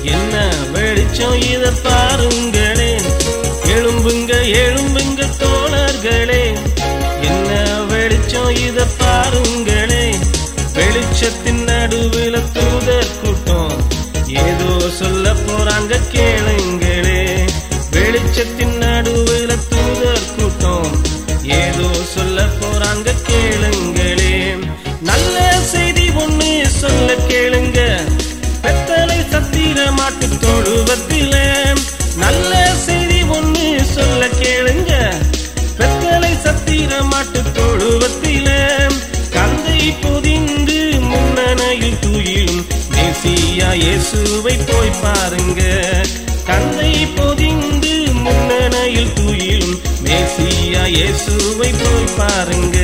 என்ன வெளிச்சம் இத பாருங்களே எழும்புங்க எழும்புங்க தோழர்களே என்ன வெளிச்சம் இத பாருங்களே வெளிச்சத்தின் நடுவில் தூதர் கூட்டம் ஏதோ சொல்ல போறாங்க கேளுங்களே வெளிச்சத்தின் நடுவில் தூதர் கூட்டம் ஏதோ சொல்ல போறாங்க கேளுங்களே நல்ல செய்தி ஒண்ணு சொல்ல கேளுங்க பெத்தலை சத்திர மாட்டு தொழுவத்தில நல்ல செய்தி ஒண்ணு சொல்ல கேளுங்க பெத்தலை சத்திர மாட்டு தொழுவத்தில கந்தை பொதிந்து முன்னணையில் துயிலும் மேசியா இயேசுவை போய் பாருங்க கந்தை பொதிந்து முன்னணையில் துயிலும் மேசியா இயேசுவை போய் பாருங்க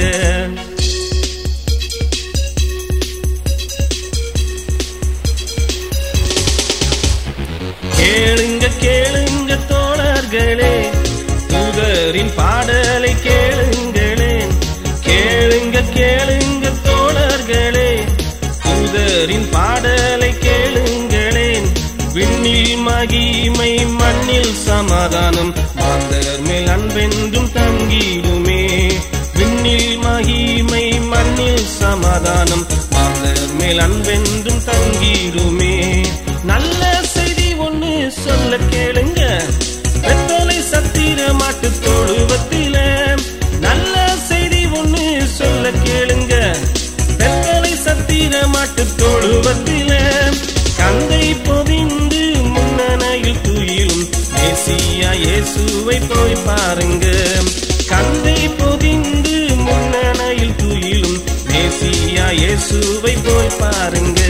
கேளுங்க கேளுங்க தோழர்களே தூதரின் பாடலை கேளுங்களே கேளுங்க கேளுங்க தோழர்களே தூதரின் பாடலை கேளுங்களேன் விண்ணில் மகிமை மண்ணில் சமாதானம் மாந்தர் மேல் அன்பென்றும் தங்கிடுமே விண்ணில் மகிமை மண்ணில் சமாதானம் மாந்தர் மேல் அன்பென்றும் தங்கிடுமே நல்ல செய்தி ஒண்ணு சொல்ல கேளுங்க வெத்தலை சத்திர மாட்டு தொழுவத்தில நல்ல செய்தி ஒண்ணு சொல்ல கேளுங்க வெத்தலை சத்திர மாட்டு தொழுவத்தில கந்தை பொதிந்து முன்னணையில் துயிலும் மேசியா இயேசுவை போய் பாருங்க கந்தை பொதிந்து முன்னணையில் துயிலும் மேசியா இயேசுவை போய் பாருங்க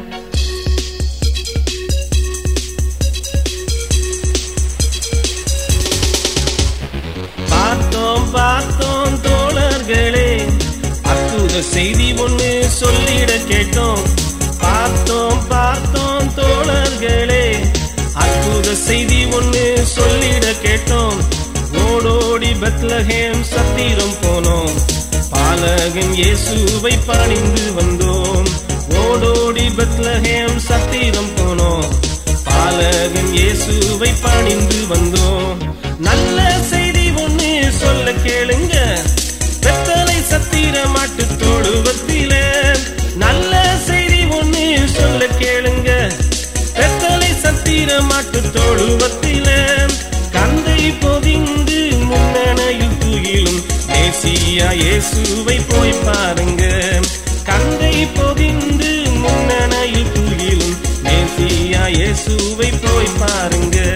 பார்த்தோம் பார்த்தோம் தோழர்களே அற்புத செய்தி ஒண்ணு சொல்லிட கேட்டோம் பார்த்தோம் பார்த்தோம் தோழர்களே அற்புத செய்தி ஒண்ணு சொல்லிட கேட்டோம் ஓடோடி பெத்லஹேம் சத்திரம் போனோம் பாலகன் இயேசுவை பணிந்து வந்தோம் ஓடோடி பெத்லஹேம் சத்திரம் போனோம் பாலகன் இயேசுவை பணிந்து வந்தோம் நல்ல செய்தி ஒண்ணு சொல்ல கேளுங்க பெத்தலை சத்திர மாட்டு தொழுவத்தில நல்ல செய்தி ஒண்ணு சொல்ல கேளுங்க பெத்தலை சத்திர மாட்டு தொழுவத்தில கந்தை பொதிந்து முன்னணையில் துயிலும் மேசியா இயேசுவை போய் பாருங்க கந்தை பொதிந்து முன்னணையில் துயிலும் மேசியா இயேசுவை போய் பாருங்க